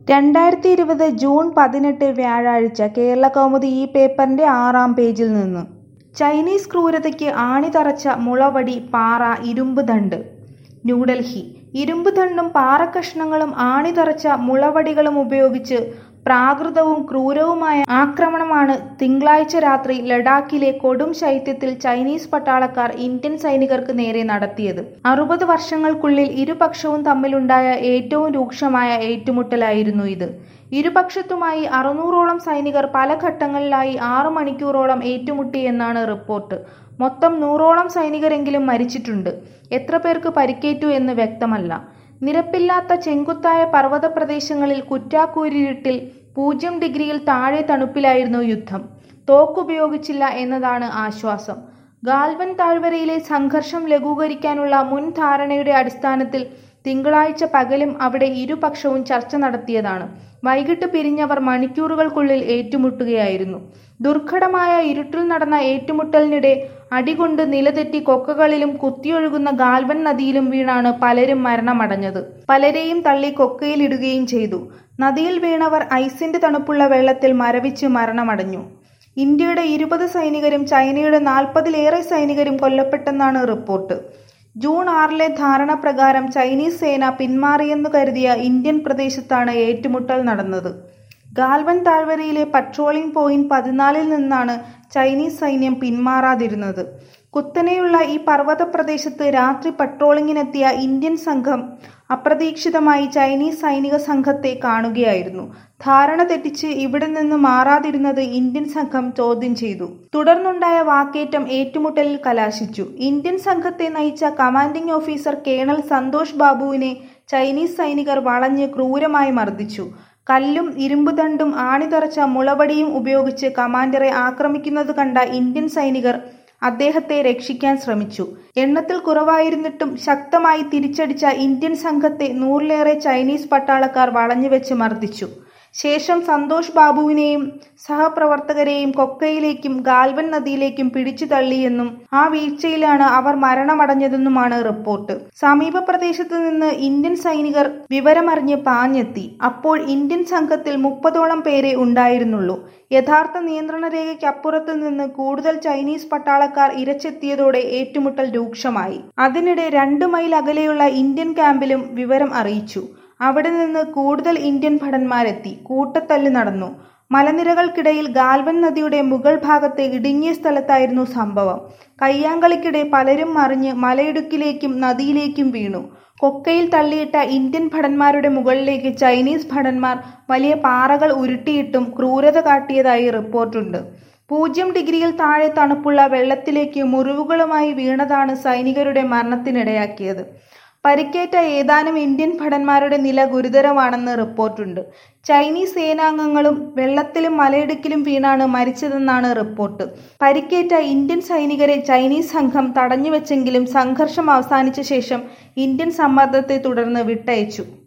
രണ്ടായിരത്തി ഇരുപത് ജൂൺ പതിനെട്ട് വ്യാഴാഴ്ച കേരളകൗമുദി ഈ പേപ്പറിന്റെ ആറാം പേജിൽ നിന്ന് ചൈനീസ് ക്രൂരതയ്ക്ക് ആണിതറച്ച മുളവടി പാറ ഇരുമ്പ് ദണ്ട് ന്യൂഡൽഹി ഇരുമ്പ് ദണ്ടും പാറക്കഷണങ്ങളും ആണിതറച്ച മുളവടികളും ഉപയോഗിച്ച് പ്രാകൃതവും ക്രൂരവുമായ ആക്രമണമാണ് തിങ്കളാഴ്ച രാത്രി ലഡാക്കിലെ കൊടും ശൈത്യത്തിൽ ചൈനീസ് പട്ടാളക്കാർ ഇന്ത്യൻ സൈനികർക്ക് നേരെ നടത്തിയത് അറുപത് വർഷങ്ങൾക്കുള്ളിൽ ഇരുപക്ഷവും തമ്മിലുണ്ടായ ഏറ്റവും രൂക്ഷമായ ഏറ്റുമുട്ടലായിരുന്നു ഇത് ഇരുപക്ഷത്തുമായി അറുന്നൂറോളം സൈനികർ പല ഘട്ടങ്ങളിലായി ആറു മണിക്കൂറോളം ഏറ്റുമുട്ടിയെന്നാണ് റിപ്പോർട്ട് മൊത്തം നൂറോളം സൈനികരെങ്കിലും മരിച്ചിട്ടുണ്ട് എത്ര പേർക്ക് പരിക്കേറ്റു എന്ന് വ്യക്തമല്ല നിരപ്പില്ലാത്ത ചെങ്കുത്തായ പർവ്വത പ്രദേശങ്ങളിൽ കുറ്റാക്കൂരിരുട്ടിൽ പൂജ്യം ഡിഗ്രിയിൽ താഴെ തണുപ്പിലായിരുന്നു യുദ്ധം തോക്കുപയോഗിച്ചില്ല എന്നതാണ് ആശ്വാസം ഗാൽവൻ താഴ്വരയിലെ സംഘർഷം ലഘൂകരിക്കാനുള്ള മുൻ ധാരണയുടെ അടിസ്ഥാനത്തിൽ തിങ്കളാഴ്ച പകലും അവിടെ ഇരുപക്ഷവും ചർച്ച നടത്തിയതാണ് വൈകിട്ട് പിരിഞ്ഞവർ മണിക്കൂറുകൾക്കുള്ളിൽ ഏറ്റുമുട്ടുകയായിരുന്നു ദുർഘടമായ ഇരുട്ടിൽ നടന്ന ഏറ്റുമുട്ടലിനിടെ അടികൊണ്ട് നിലതെറ്റി കൊക്കകളിലും കുത്തിയൊഴുകുന്ന ഗാൽവൻ നദിയിലും വീണാണ് പലരും മരണമടഞ്ഞത് പലരെയും തള്ളി കൊക്കയിലിടുകയും ചെയ്തു നദിയിൽ വീണവർ ഐസിന്റെ തണുപ്പുള്ള വെള്ളത്തിൽ മരവിച്ച് മരണമടഞ്ഞു ഇന്ത്യയുടെ ഇരുപത് സൈനികരും ചൈനയുടെ നാൽപ്പതിലേറെ സൈനികരും കൊല്ലപ്പെട്ടെന്നാണ് റിപ്പോർട്ട് ജൂൺ ആറിലെ ധാരണ പ്രകാരം ചൈനീസ് സേന പിന്മാറിയെന്നു കരുതിയ ഇന്ത്യൻ പ്രദേശത്താണ് ഏറ്റുമുട്ടൽ നടന്നത് ഗാൽവൻ താഴ്വരയിലെ പട്രോളിംഗ് പോയിന്റ് പതിനാലിൽ നിന്നാണ് ചൈനീസ് സൈന്യം പിന്മാറാതിരുന്നത് കുത്തനെയുള്ള ഈ പർവ്വത പ്രദേശത്ത് രാത്രി പട്രോളിങ്ങിനെത്തിയ ഇന്ത്യൻ സംഘം അപ്രതീക്ഷിതമായി ചൈനീസ് സൈനിക സംഘത്തെ കാണുകയായിരുന്നു ധാരണ തെറ്റിച്ച് ഇവിടെ നിന്ന് മാറാതിരുന്നത് ഇന്ത്യൻ സംഘം ചോദ്യം ചെയ്തു തുടർന്നുണ്ടായ വാക്കേറ്റം ഏറ്റുമുട്ടലിൽ കലാശിച്ചു ഇന്ത്യൻ സംഘത്തെ നയിച്ച കമാൻഡിംഗ് ഓഫീസർ കേണൽ സന്തോഷ് ബാബുവിനെ ചൈനീസ് സൈനികർ വളഞ്ഞ് ക്രൂരമായി മർദ്ദിച്ചു കല്ലും ഇരുമ്പുദണ്ടും ആണിതറച്ച മുളവടിയും ഉപയോഗിച്ച് കമാൻഡറെ ആക്രമിക്കുന്നത് കണ്ട ഇന്ത്യൻ സൈനികർ അദ്ദേഹത്തെ രക്ഷിക്കാൻ ശ്രമിച്ചു എണ്ണത്തിൽ കുറവായിരുന്നിട്ടും ശക്തമായി തിരിച്ചടിച്ച ഇന്ത്യൻ സംഘത്തെ നൂറിലേറെ ചൈനീസ് പട്ടാളക്കാർ വളഞ്ഞുവെച്ച് മർദ്ദിച്ചു ശേഷം സന്തോഷ് ബാബുവിനെയും സഹപ്രവർത്തകരെയും കൊക്കയിലേക്കും ഗാൽവൻ നദിയിലേക്കും പിടിച്ചു തള്ളിയെന്നും ആ വീഴ്ചയിലാണ് അവർ മരണമടഞ്ഞതെന്നുമാണ് റിപ്പോർട്ട് സമീപ പ്രദേശത്ത് നിന്ന് ഇന്ത്യൻ സൈനികർ വിവരമറിഞ്ഞ് പാഞ്ഞെത്തി അപ്പോൾ ഇന്ത്യൻ സംഘത്തിൽ മുപ്പതോളം പേരെ ഉണ്ടായിരുന്നുള്ളൂ യഥാർത്ഥ നിയന്ത്രണ രേഖയ്ക്കപ്പുറത്ത് നിന്ന് കൂടുതൽ ചൈനീസ് പട്ടാളക്കാർ ഇരച്ചെത്തിയതോടെ ഏറ്റുമുട്ടൽ രൂക്ഷമായി അതിനിടെ രണ്ട് മൈൽ അകലെയുള്ള ഇന്ത്യൻ ക്യാമ്പിലും വിവരം അറിയിച്ചു അവിടെ നിന്ന് കൂടുതൽ ഇന്ത്യൻ ഭടന്മാരെത്തി കൂട്ടത്തല്ല് നടന്നു മലനിരകൾക്കിടയിൽ ഗാൽവൻ നദിയുടെ മുകൾ ഭാഗത്തെ ഇടുങ്ങിയ സ്ഥലത്തായിരുന്നു സംഭവം കയ്യാങ്കളിക്കിടെ പലരും മറിഞ്ഞ് മലയിടുക്കിലേക്കും നദിയിലേക്കും വീണു കൊക്കയിൽ തള്ളിയിട്ട ഇന്ത്യൻ ഭടന്മാരുടെ മുകളിലേക്ക് ചൈനീസ് ഭടന്മാർ വലിയ പാറകൾ ഉരുട്ടിയിട്ടും ക്രൂരത കാട്ടിയതായി റിപ്പോർട്ടുണ്ട് പൂജ്യം ഡിഗ്രിയിൽ താഴെ തണുപ്പുള്ള വെള്ളത്തിലേക്ക് മുറിവുകളുമായി വീണതാണ് സൈനികരുടെ മരണത്തിനിടയാക്കിയത് പരിക്കേറ്റ ഏതാനും ഇന്ത്യൻ ഭടന്മാരുടെ നില ഗുരുതരമാണെന്ന് റിപ്പോർട്ടുണ്ട് ചൈനീസ് സേനാംഗങ്ങളും വെള്ളത്തിലും മലയിടുക്കിലും വീണാണ് മരിച്ചതെന്നാണ് റിപ്പോർട്ട് പരിക്കേറ്റ ഇന്ത്യൻ സൈനികരെ ചൈനീസ് സംഘം തടഞ്ഞുവെച്ചെങ്കിലും സംഘർഷം അവസാനിച്ച ശേഷം ഇന്ത്യൻ സമ്മർദ്ദത്തെ തുടർന്ന് വിട്ടയച്ചു